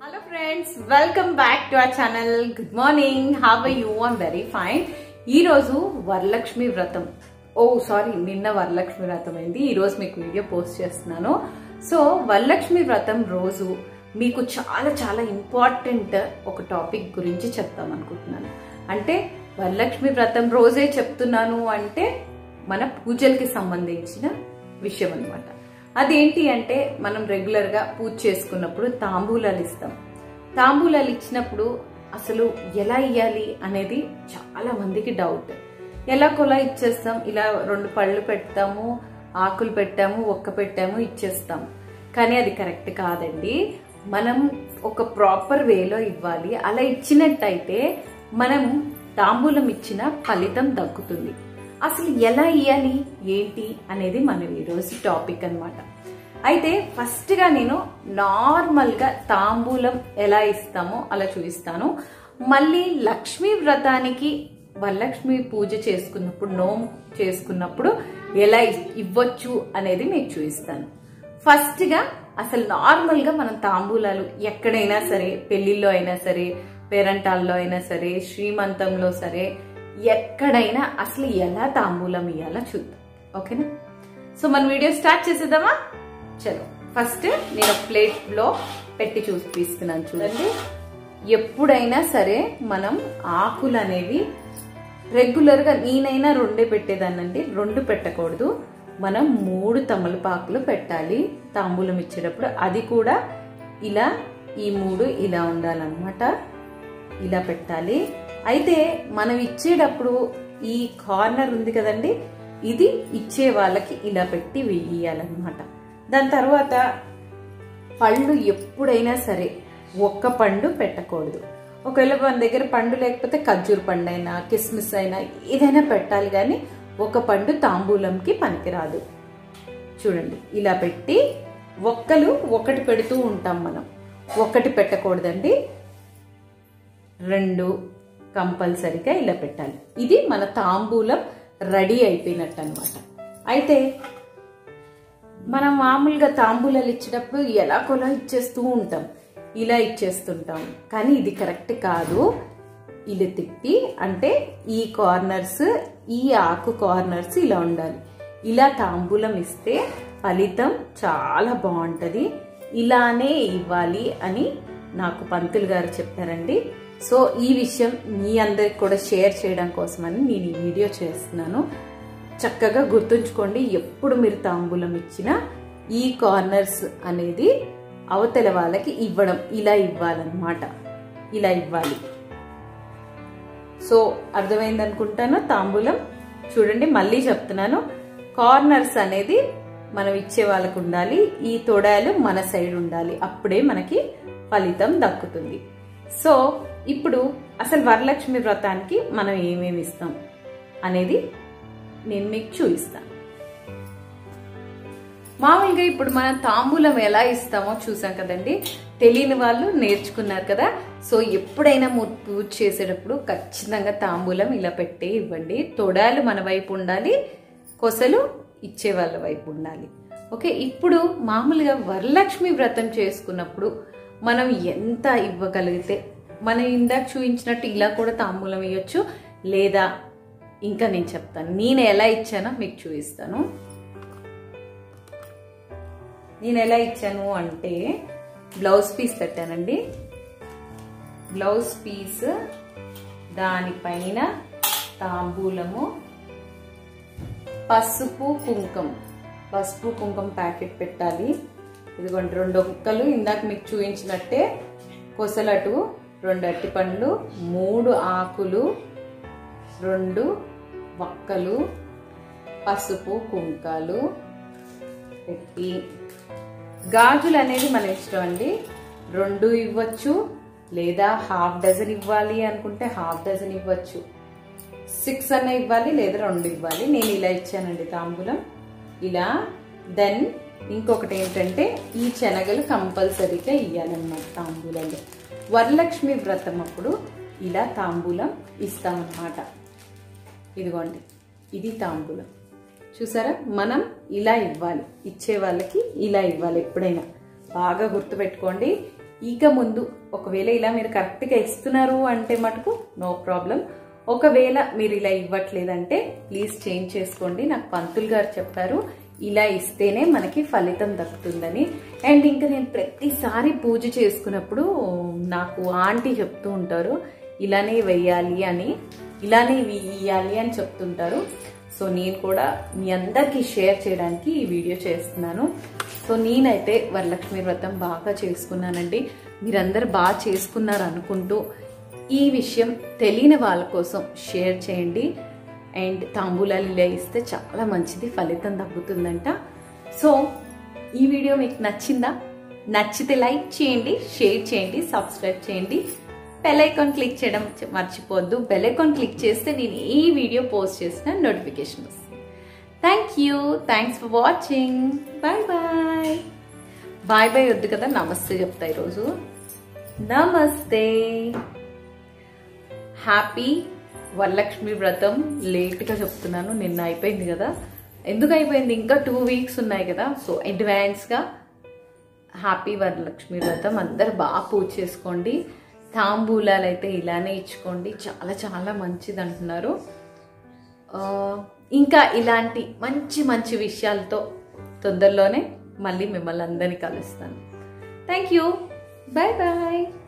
hello friends welcome back to our channel good morning how you I'm very fine ఈ రోజు వరలక్ష్మి వ్రతం ఓ sorry నిన్న వరలక్ష్మి వ్రతం అయింది ఈ రోజు మీకు వీడియో పోస్ట్ చేస్తున్నాను సో వరలక్ష్మి వ్రతం రోజు మీకు చాలా చాలా ఇంపార్టెంట్ ఒక టాపిక్ గురించి చెప్తాం అనుకుంటున్నాను అంటే వరలక్ష్మి వ్రతం రోజే చెప్తున్నాను అంటే మన పూజలకి సంబంధించిన విషయం అనమాట అదేంటి అంటే మనం రెగ్యులర్గా పూజ చేసుకున్నప్పుడు తాంబూలాలు ఇస్తాం తాంబూలాలు ఇచ్చినప్పుడు అసలు ఎలా ఇయ్యాలి అనేది చాలా మందికి డౌట్ ఎలా కొలా ఇచ్చేస్తాం ఇలా రెండు పళ్ళు పెడతాము ఆకులు పెట్టాము ఒక్క పెట్టాము ఇచ్చేస్తాం కానీ అది కరెక్ట్ కాదండి మనం ఒక ప్రాపర్ వేలో ఇవ్వాలి అలా ఇచ్చినట్టయితే మనం తాంబూలం ఇచ్చిన ఫలితం దక్కుతుంది అసలు ఎలా ఇయ్యాలి ఏంటి అనేది మనం ఈరోజు టాపిక్ అనమాట అయితే ఫస్ట్గా నేను నార్మల్గా తాంబూలం ఎలా ఇస్తామో అలా చూపిస్తాను మళ్ళీ లక్ష్మీ వ్రతానికి వరలక్ష్మి పూజ చేసుకున్నప్పుడు నోము చేసుకున్నప్పుడు ఎలా ఇవ్వచ్చు అనేది మీకు చూపిస్తాను ఫస్ట్గా అసలు నార్మల్గా మనం తాంబూలాలు ఎక్కడైనా సరే పెళ్లిల్లో అయినా సరే పేరంటాల్లో అయినా సరే శ్రీమంతంలో సరే ఎక్కడైనా అసలు ఎలా తాంబూలం ఇవ్వాలో చూద్దాం ఓకేనా సో మన వీడియో స్టార్ట్ చేసేద్దామా చలో ఫస్ట్ నేను ఒక ప్లేట్లో పెట్టి చూపిస్తున్నాను చూడండి ఎప్పుడైనా సరే మనం ఆకులు అనేవి రెగ్యులర్గా నేనైనా రెండే పెట్టేదాన్నండి రెండు పెట్టకూడదు మనం మూడు తమలపాకులు పెట్టాలి తాంబూలం ఇచ్చేటప్పుడు అది కూడా ఇలా ఈ మూడు ఇలా ఉండాలన్నమాట ఇలా పెట్టాలి అయితే మనం ఇచ్చేటప్పుడు ఈ కార్నర్ ఉంది కదండి ఇది ఇచ్చే వాళ్ళకి ఇలా పెట్టి వేయాలన్నమాట దాని తర్వాత పళ్ళు ఎప్పుడైనా సరే ఒక్క పండు పెట్టకూడదు ఒకవేళ మన దగ్గర పండు లేకపోతే ఖర్జూర్ పండు అయినా కిస్మిస్ అయినా ఏదైనా పెట్టాలి కానీ ఒక పండు తాంబూలంకి పనికిరాదు చూడండి ఇలా పెట్టి ఒక్కలు ఒకటి పెడుతూ ఉంటాం మనం ఒకటి పెట్టకూడదండి రెండు కంపల్సరిగా ఇలా పెట్టాలి ఇది మన తాంబూలం రెడీ అయిపోయినట్టు అనమాట అయితే మనం మామూలుగా తాంబూలాలు ఇచ్చేటప్పుడు ఎలా కొలా ఇచ్చేస్తూ ఉంటాం ఇలా ఇచ్చేస్తుంటాం కానీ ఇది కరెక్ట్ కాదు ఇలా తిప్పి అంటే ఈ కార్నర్స్ ఈ ఆకు కార్నర్స్ ఇలా ఉండాలి ఇలా తాంబూలం ఇస్తే ఫలితం చాలా బాగుంటుంది ఇలానే ఇవ్వాలి అని నాకు పంతులు గారు చెప్పారండి సో ఈ విషయం మీ అందరికి కూడా షేర్ చేయడం కోసమని నేను ఈ వీడియో చేస్తున్నాను చక్కగా గుర్తుంచుకోండి ఎప్పుడు మీరు తాంబూలం ఇచ్చినా ఈ కార్నర్స్ అనేది అవతల వాళ్ళకి ఇవ్వడం ఇలా ఇవ్వాలన్నమాట ఇలా ఇవ్వాలి సో అర్థమైంది అనుకుంటాను తాంబూలం చూడండి మళ్ళీ చెప్తున్నాను కార్నర్స్ అనేది మనం ఇచ్చే వాళ్ళకు ఉండాలి ఈ తొడాలు మన సైడ్ ఉండాలి అప్పుడే మనకి ఫలితం దక్కుతుంది సో ఇప్పుడు అసలు వరలక్ష్మి వ్రతానికి మనం ఏమేమి ఇస్తాం అనేది నేను మీకు చూపిస్తాను మామూలుగా ఇప్పుడు మనం తాంబూలం ఎలా ఇస్తామో చూసాం కదండి తెలియని వాళ్ళు నేర్చుకున్నారు కదా సో ఎప్పుడైనా పూజ చేసేటప్పుడు ఖచ్చితంగా తాంబూలం ఇలా పెట్టే ఇవ్వండి తొడాలు మన వైపు ఉండాలి కొసలు ఇచ్చే వాళ్ళ వైపు ఉండాలి ఓకే ఇప్పుడు మామూలుగా వరలక్ష్మి వ్రతం చేసుకున్నప్పుడు మనం ఎంత ఇవ్వగలిగితే మనం ఇందాక చూపించినట్టు ఇలా కూడా తాంబూలం ఇవ్వచ్చు లేదా ఇంకా నేను చెప్తాను నేను ఎలా ఇచ్చానో మీకు చూపిస్తాను నేను ఎలా ఇచ్చాను అంటే బ్లౌజ్ పీస్ పెట్టానండి బ్లౌజ్ పీస్ దానిపైన తాంబూలము పసుపు కుంకం పసుపు కుంకం ప్యాకెట్ పెట్టాలి ఇదిగోండి రెండు ఒక్కలు ఇందాక మీకు చూపించినట్టే కొసలటు రెండు అట్టి పండ్లు మూడు ఆకులు రెండు వక్కలు పసుపు కుంకాలు పెట్టి గాజులు అనేది మన ఇష్టం అండి రెండు ఇవ్వచ్చు లేదా హాఫ్ డజన్ ఇవ్వాలి అనుకుంటే హాఫ్ డజన్ ఇవ్వచ్చు సిక్స్ అన్న ఇవ్వాలి లేదా రెండు ఇవ్వాలి నేను ఇలా ఇచ్చానండి తాంబూలం ఇలా దెన్ ఇంకొకటి ఏంటంటే ఈ శనగలు కంపల్సరీగా ఇవ్వాలన్నమాట తాంబూలంలో వరలక్ష్మి వ్రతం అప్పుడు ఇలా తాంబూలం ఇస్తామన్నమాట ఇదిగోండి ఇది తాంబూలం చూసారా మనం ఇలా ఇవ్వాలి ఇచ్చే వాళ్ళకి ఇలా ఇవ్వాలి ఎప్పుడైనా బాగా గుర్తుపెట్టుకోండి ఇక ముందు ఒకవేళ ఇలా మీరు కరెక్ట్గా ఇస్తున్నారు అంటే మటుకు నో ప్రాబ్లం ఒకవేళ మీరు ఇలా ఇవ్వట్లేదంటే ప్లీజ్ చేంజ్ చేసుకోండి నాకు పంతులు గారు చెప్పారు ఇలా ఇస్తేనే మనకి ఫలితం దక్కుతుందని అండ్ ఇంకా నేను ప్రతిసారి పూజ చేసుకున్నప్పుడు నాకు ఆంటీ చెప్తూ ఉంటారు ఇలానే వెయ్యాలి అని ఇలానే ఇయ్యాలి అని చెప్తుంటారు సో నేను కూడా మీ అందరికీ షేర్ చేయడానికి ఈ వీడియో చేస్తున్నాను సో నేనైతే వరలక్ష్మి వ్రతం బాగా చేసుకున్నానండి మీరందరూ బాగా చేసుకున్నారు అనుకుంటూ ఈ విషయం తెలియని వాళ్ళ కోసం షేర్ చేయండి అండ్ తాంబూలాలు ఇలా ఇస్తే చాలా మంచిది ఫలితం తగ్గుతుందంట సో ఈ వీడియో మీకు నచ్చిందా నచ్చితే లైక్ చేయండి షేర్ చేయండి సబ్స్క్రైబ్ చేయండి బెల్ ఐకాన్ క్లిక్ చేయడం మర్చిపోవద్దు బెల్ ఐకాన్ క్లిక్ చేస్తే నేను ఏ వీడియో పోస్ట్ చేసిన నోటిఫికేషన్ వస్తుంది thank you thanks for watching bye bye bye bye వద్దు కదా నమస్తే చెప్తా ఈరోజు నమస్తే హ్యాపీ వరలక్ష్మి వ్రతం లేట్గా చెప్తున్నాను నిన్న అయిపోయింది కదా ఎందుకు అయిపోయింది ఇంకా టూ వీక్స్ ఉన్నాయి కదా సో అడ్వాన్స్గా హ్యాపీ వరలక్ష్మి వ్రతం అందరు బాగా పూజ చేసుకోండి తాంబూలాలు అయితే ఇలానే ఇచ్చుకోండి చాలా చాలా మంచిది అంటున్నారు ఇంకా ఇలాంటి మంచి మంచి విషయాలతో తొందరలోనే మళ్ళీ మిమ్మల్ని అందరినీ కలుస్తాను థ్యాంక్ యూ బాయ్ బాయ్